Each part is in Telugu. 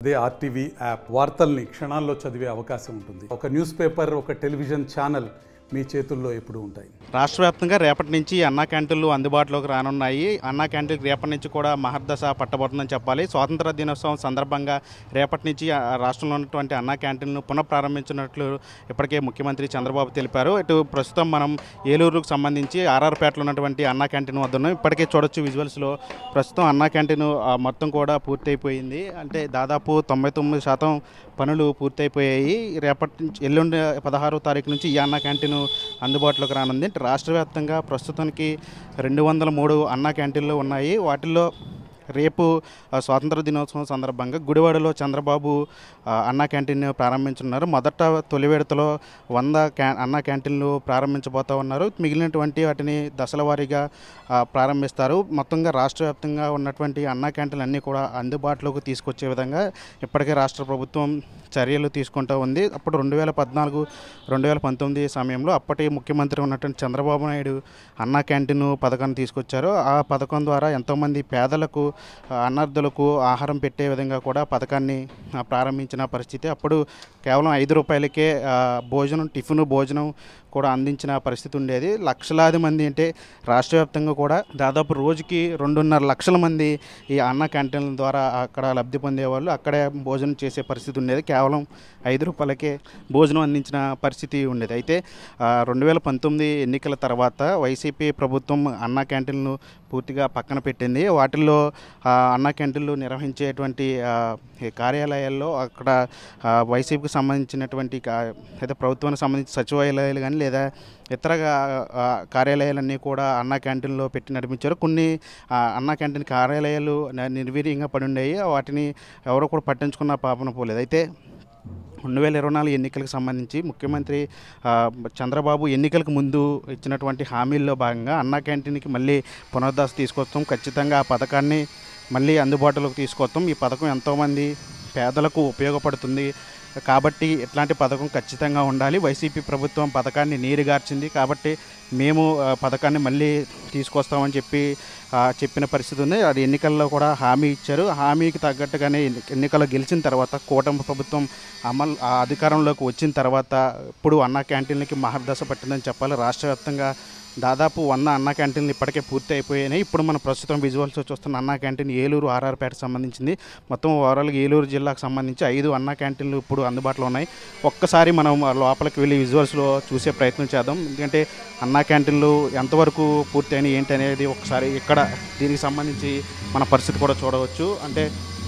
అదే ఆర్టీవీ యాప్ వార్తల్ని క్షణాల్లో చదివే అవకాశం ఉంటుంది ఒక న్యూస్ పేపర్ ఒక టెలివిజన్ ఛానల్ మీ చేతుల్లో ఎప్పుడూ ఉంటాయి రాష్ట్ర వ్యాప్తంగా రేపటి నుంచి అన్నా క్యాంటీన్లు అందుబాటులోకి రానున్నాయి అన్నా క్యాంటీన్ రేపటి నుంచి కూడా మహర్దశ పట్టబడుతుందని చెప్పాలి స్వాతంత్ర దినోత్సవం సందర్భంగా రేపటి నుంచి ఆ రాష్ట్రంలో ఉన్నటువంటి అన్నా క్యాంటీన్ను పునఃప్రారంభించినట్లు ఇప్పటికే ముఖ్యమంత్రి చంద్రబాబు తెలిపారు ఇటు ప్రస్తుతం మనం ఏలూరుకు సంబంధించి ఆర్ఆర్పేటలో ఉన్నటువంటి అన్నా క్యాంటీన్ వద్ద ఉన్నాం ఇప్పటికే చూడొచ్చు విజువల్స్లో ప్రస్తుతం అన్నా క్యాంటీన్ ఆ, మొత్తం కూడా పూర్తయిపోయింది అంటే దాదాపు తొంభై తొమ్మిది శాతం పనులు పూర్తయిపోయాయి రేపటి నుంచి ఎల్లుండి పదహారో తారీఖు నుంచి ఈ అన్నా క్యాంటీన్ అందుబాటులోకి రానుంది అంటే రాష్ట్ర వ్యాప్తంగా ప్రస్తుతానికి రెండు వందల మూడు అన్నా క్యాంటీన్లు ఉన్నాయి వాటిల్లో రేపు ఆ, స్వాతంత్ర దినోత్సవం సందర్భంగా గుడివాడలో చంద్రబాబు ఆ, అన్నా క్యాంటీన్ ప్రారంభించున్నారు మొదట తొలి విడతలో వంద క్యా అన్నా క్యాంటీన్లు ప్రారంభించబోతా ఉన్నారు మిగిలినటువంటి వాటిని దశల వారీగా ఆ, ప్రారంభిస్తారు మొత్తంగా రాష్ట్ర వ్యాప్తంగా ఉన్నటువంటి అన్నా క్యాంటీన్లు అన్నీ కూడా అందుబాటులోకి తీసుకొచ్చే విధంగా ఇప్పటికే రాష్ట్ర ప్రభుత్వం చర్యలు తీసుకుంటూ ఉంది అప్పుడు రెండు వేల పద్నాలుగు రెండు వేల పంతొమ్మిది సమయంలో అప్పటి ముఖ్యమంత్రి ఉన్నటువంటి చంద్రబాబు నాయుడు అన్నా క్యాంటీన్ పథకాన్ని తీసుకొచ్చారు ఆ పథకం ద్వారా ఎంతోమంది పేదలకు ఆ, అన్నార్థులకు ఆహారం పెట్టే విధంగా కూడా పథకాన్ని ఆ, ప్రారంభించిన పరిస్థితి అప్పుడు కేవలం ఐదు రూపాయలకే ఆ, భోజనం టిఫిన్ భోజనం కూడా అందించిన పరిస్థితి ఉండేది లక్షలాది మంది అంటే రాష్ట్ర వ్యాప్తంగా కూడా దాదాపు రోజుకి రెండున్నర లక్షల మంది ఈ అన్న క్యాంటీన్ల ద్వారా అక్కడ లబ్ధి పొందేవాళ్ళు అక్కడే భోజనం చేసే పరిస్థితి ఉండేది కేవలం ఐదు రూపాయలకే భోజనం అందించిన పరిస్థితి ఉండేది అయితే రెండు వేల పంతొమ్మిది ఎన్నికల తర్వాత వైసీపీ ప్రభుత్వం అన్న క్యాంటీన్లు పూర్తిగా పక్కన పెట్టింది వాటిల్లో ఆ, అన్న క్యాంటీన్లు నిర్వహించేటువంటి ఆ, ఈ కార్యాలయాల్లో అక్కడ ఆ, వైసీపీకి సంబంధించినటువంటి కా- లేదా ప్రభుత్వానికి సంబంధించిన సచివాలయాలు కానీ లేదా ఇతర ఆ, కార్యాలయాలన్నీ కూడా అన్న క్యాంటీన్లో పెట్టి నడిపించారు కొన్ని ఆ, అన్న క్యాంటీన్ కార్యాలయాలు న- నిర్వీర్యంగా పడి ఉండేవి వాటిని ఎవరు కూడా పట్టించుకున్న పాపన పోలేదు అయితే రెండు వేల ఇరవై నాలుగు ఎన్నికలకు సంబంధించి ముఖ్యమంత్రి ఆ, చంద్రబాబు ఎన్నికలకు ముందు ఇచ్చినటువంటి హామీల్లో భాగంగా అన్నా క్యాంటీన్కి మళ్ళీ పునరుద్ధరణ తీసుకొస్తాం ఖచ్చితంగా ఆ పథకాన్ని మళ్ళీ అందుబాటులోకి తీసుకొస్తాం ఈ పథకం ఎంతోమంది పేదలకు ఉపయోగపడుతుంది కాబట్టి ఇట్లాంటి పథకం ఖచ్చితంగా ఉండాలి వైసీపీ ప్రభుత్వం పథకాన్ని నీరుగార్చింది కాబట్టి మేము ఆ, పథకాన్ని మళ్ళీ తీసుకొస్తామని చెప్పి ఆ, చెప్పిన పరిస్థితి ఉంది అది ఎన్నికల్లో కూడా హామీ ఇచ్చారు హామీకి తగ్గట్టుగానే ఎన్ని- ఎన్నికల్లో గెలిచిన తర్వాత కూటమి ప్రభుత్వం అమలు ఆ అధికారంలోకి వచ్చిన తర్వాత ఇప్పుడు అన్నా క్యాంటీన్లకి మహర్దశ పట్టిందని చెప్పాలి రాష్ట్ర వ్యాప్తంగా దాదాపు వంద అన్నా క్యాంటీన్లు ఇప్పటికే పూర్తి అయిపోయాయి ఇప్పుడు మనం ప్రస్తుతం విజువల్స్ చూస్తున్న అన్నా క్యాంటీన్ ఏలూరు ఆర్ఆర్పేటకు సంబంధించింది మొత్తం ఓవరాల్గా ఏలూరు జిల్లాకు సంబంధించి ఐదు అన్నా క్యాంటీన్లు ఇప్పుడు అందుబాటులో ఉన్నాయి ఒక్కసారి మనం ఆ లోపలికి వెళ్ళి విజువల్స్లో చూసే ప్రయత్నం చేద్దాం ఎందుకంటే అన్నా క్యాంటీన్లు ఎంతవరకు పూర్తి అయినాయి ఏంటి అనేది ఒకసారి ఇక్కడ దీనికి సంబంధించి మన పరిస్థితి కూడా చూడవచ్చు అంటే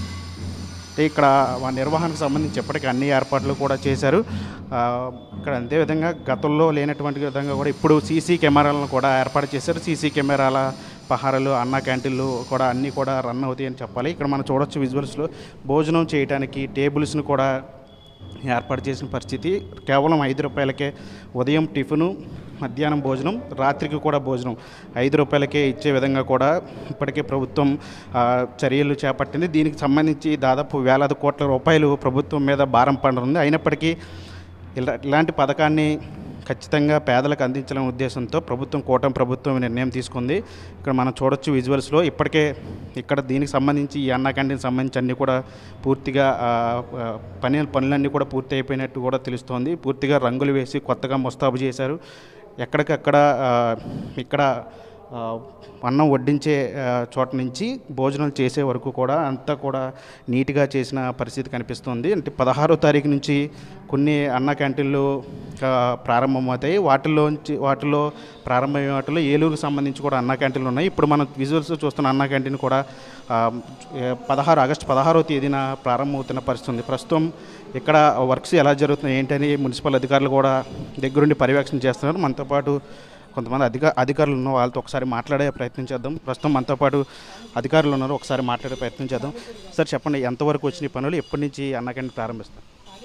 అంటే ఇక్కడ వా- నిర్వహణకు సంబంధించి ఇప్పటికీ అన్ని ఏర్పాట్లు కూడా చేశారు ఆ, ఇక్కడ అదేవిధంగా గతంలో లేనటువంటి విధంగా కూడా ఇప్పుడు సీసీ కెమెరాలను కూడా ఏర్పాటు చేశారు సీసీ కెమెరాల పహారాలు అన్న క్యాంటీన్లు కూడా అన్నీ కూడా రన్ అవుతాయి అని చెప్పాలి ఇక్కడ మనం చూడొచ్చు విజువల్స్లో భోజనం చేయడానికి టేబుల్స్ను కూడా ఏర్పాటు చేసిన పరిస్థితి కేవలం ఐదు రూపాయలకే ఉదయం టిఫిను మధ్యాహ్నం భోజనం రాత్రికి కూడా భోజనం ఐదు రూపాయలకే ఇచ్చే విధంగా కూడా ఇప్పటికే ప్రభుత్వం ఆ, చర్యలు చేపట్టింది దీనికి సంబంధించి దాదాపు వేలాది కోట్ల రూపాయలు ప్రభుత్వం మీద భారం పడుతుంది అయినప్పటికీ ఇలా ఇలాంటి పథకాన్ని ఖచ్చితంగా పేదలకు అందించాలనే ఉద్దేశంతో ప్రభుత్వం కూటమి ప్రభుత్వం ఈ నిర్ణయం తీసుకుంది ఇక్కడ మనం చూడొచ్చు విజువల్స్లో ఇప్పటికే ఇక్కడ దీనికి సంబంధించి ఈ అన్నా క్యాంటీన్ సంబంధించి అన్నీ కూడా పూర్తిగా ఆ, ఆ, పని పనులన్నీ కూడా పూర్తి అయిపోయినట్టు కూడా తెలుస్తోంది పూర్తిగా రంగులు వేసి కొత్తగా ముస్తాబు చేశారు ఎక్కడికక్కడ ఆ, ఇక్కడ ఆ, అన్నం వడ్డించే ఆ, చోట నుంచి భోజనం చేసే వరకు కూడా అంతా కూడా నీట్గా చేసిన పరిస్థితి కనిపిస్తుంది అంటే పదహారో తారీఖు నుంచి కొన్ని అన్న క్యాంటీన్లు ఆ, ప్రారంభమవుతాయి వాటిలోంచి వాటిలో ప్రారంభమైన వాటిలో ఏలూరుకు సంబంధించి కూడా అన్న క్యాంటీన్లు ఉన్నాయి ఇప్పుడు మనం విజువల్స్ చూస్తున్న అన్న క్యాంటీన్ కూడా ఆ, ఏ, పదహారు ఆగస్టు పదహారో తేదీన ప్రారంభమవుతున్న పరిస్థితి ఉంది ప్రస్తుతం ఇక్కడ వర్క్స్ ఎలా జరుగుతున్నాయి ఏంటని మున్సిపల్ అధికారులు కూడా దగ్గరుండి పర్యవేక్షణ చేస్తున్నారు మనతో పాటు కొంతమంది అధిక అధికారులు ఉన్న వాళ్ళతో ఒకసారి మాట్లాడే ప్రయత్నం చేద్దాం ప్రస్తుతం మనతో పాటు అధికారులు ఉన్నారు ఒకసారి మాట్లాడే ప్రయత్నం చేద్దాం సార్ చెప్పండి ఎంతవరకు వచ్చిన ఈ పనులు ఎప్పటి నుంచి అన్న క్యాంటీన్ ప్రారంభిస్తారు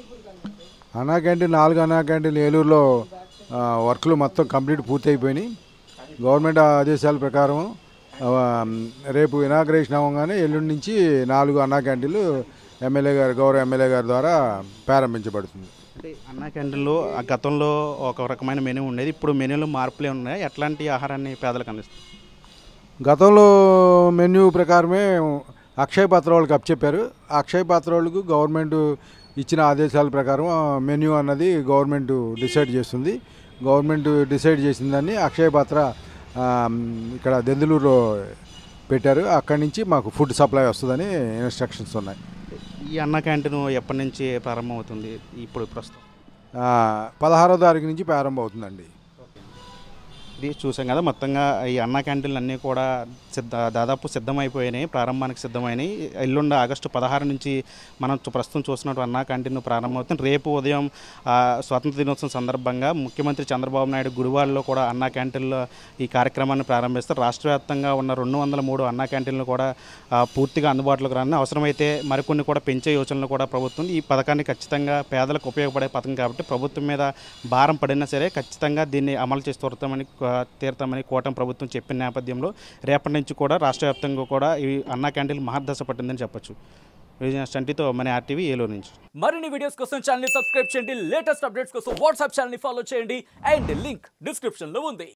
అన్నా క్యాంటీన్ నాలుగు అన్నా క్యాంటీన్ ఏలూరులో ఆ, వర్క్లు మొత్తం కంప్లీట్ పూర్తి అయిపోయినాయి గవర్నమెంట్ ఆదేశాల ప్రకారం ఆ, రేపు ఇనాగ్రేషన్ అవ్వగానే ఎల్లుండి నుంచి నాలుగు అన్నా క్యాంటీన్లు ఎమ్మెల్యే గారు గౌరవ ఎమ్మెల్యే గారి ద్వారా ప్రారంభించబడుతుంది అంటే అన్న క్యాంటీన్లో ఆ గతంలో ఒక రకమైన మెనూ ఉండేది ఇప్పుడు మెనూలో మార్పులే ఉన్నాయి ఎట్లాంటి ఆహారాన్ని పేదలకు అందిస్తారు గతంలో మెన్యూ ప్రకారమే అక్షయ పాత్ర వాళ్ళకి అప్పచెప్పారు ఆ అక్షయ పాత్ర వాళ్ళకు గవర్నమెంట్ ఇచ్చిన ఆదేశాల ప్రకారం మెన్యూ అన్నది గవర్నమెంట్ డిసైడ్ చేస్తుంది గవర్నమెంట్ డిసైడ్ చేసిన దాన్ని అక్షయ పాత్ర ఆ, ఇక్కడ దెందులూరులో పెట్టారు అక్కడి నుంచి మాకు ఫుడ్ సప్లై వస్తుందని ఇన్స్ట్రక్షన్స్ ఉన్నాయి ఈ అన్న క్యాంటీన్ ఎప్పటి నుంచి ప్రారంభం అవుతుంది ఇప్పుడు ప్రస్తుతం ఆ, పదహారో తారీఖు నుంచి ప్రారంభం అవుతుందండి ఇది చూసాం కదా మొత్తంగా ఈ అన్న క్యాంటీన్లు అన్నీ కూడా సిద్ధ దాదాపు సిద్ధమైపోయినాయి ప్రారంభానికి సిద్ధమైనాయి ఎల్లుండి ఆగస్టు పదహారు నుంచి మనం చూ- ప్రస్తుతం చూసినట్టు అన్న క్యాంటీన్ ప్రారంభమవుతుంది రేపు ఉదయం ఆ, స్వాతంత్ర దినోత్సవం సందర్భంగా ముఖ్యమంత్రి చంద్రబాబు నాయుడు గుడివాడలో కూడా అన్న క్యాంటీన్లో ఈ కార్యక్రమాన్ని ప్రారంభిస్తారు రాష్ట్ర వ్యాప్తంగా ఉన్న రెండు వందల మూడు అన్న క్యాంటీన్లు కూడా ఆ, పూర్తిగా అందుబాటులోకి రాని అవసరమైతే మరికొన్ని కూడా పెంచే యోచనలు కూడా ప్రభుత్వం ఈ పథకాన్ని ఖచ్చితంగా పేదలకు ఉపయోగపడే పథకం కాబట్టి ప్రభుత్వం మీద భారం పడినా సరే ఖచ్చితంగా దీన్ని అమలు చేసి తీరుతామని తీరుతామని కూటమి ప్రభుత్వం చెప్పిన నేపథ్యంలో రేపటి నుంచి కూడా రాష్ట్ర వ్యాప్తంగా కూడా ఈ అన్నా క్యాంటీన్ మహర్దశ పట్టిందని చెప్పొచ్చు విజయ స్టంటితో మన ఆర్టీవీ ఏలూరు నుంచి మరిన్ని వీడియోస్ కోసం ఛానల్ సబ్స్క్రైబ్ చేయండి లేటెస్ట్ అప్డేట్స్ కోసం వాట్సాప్ ఛానల్ ఫాలో చేయండి అండ్ లింక్ డిస్క్రిప్షన్ లో ఉంది